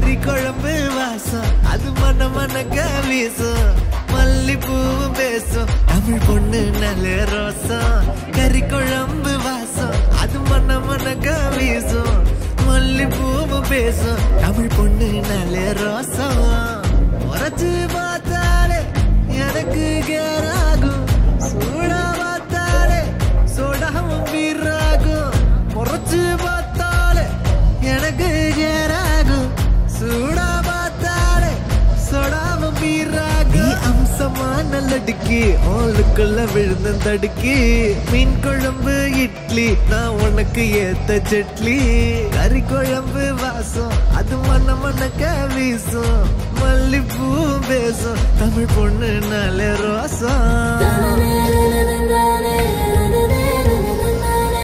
கறி குழம்பு வாசம் அது மன மனக்க வீசும் மல்லிப்பூவும் பேசும் தமிழ் பொண்ணு நல்ல ரோசம் கறி குழம்பு வாசம் அது மன மனக்க வீசும் மல்லிப்பூவும் பேசும் தமிழ் பொண்ணு நல்ல ரோசம் உரைச்சு பார்த்தாலே எனக்கு கேராகும் சூடா பார்த்தாலே சோடாவும் வீராகும் முறைச்சு பார்த்தாலே எனக்கு கேராகும் சூடா பார்த்தாலே சோடாவும் வீராகும் நீ அம்சமா நல்லடுக்கி ஆளுக்குள்ள விழுந்த தடுக்கி மீன் குழம்பு இட்லி நான் உனக்கு ஏத்த சட்லி கறி குழம்பு வாசம் அது மன மனக்க வீசும் மல்லிப்பூ பேசும் தமிழ் பொண்ணு நல்ல ரோசம்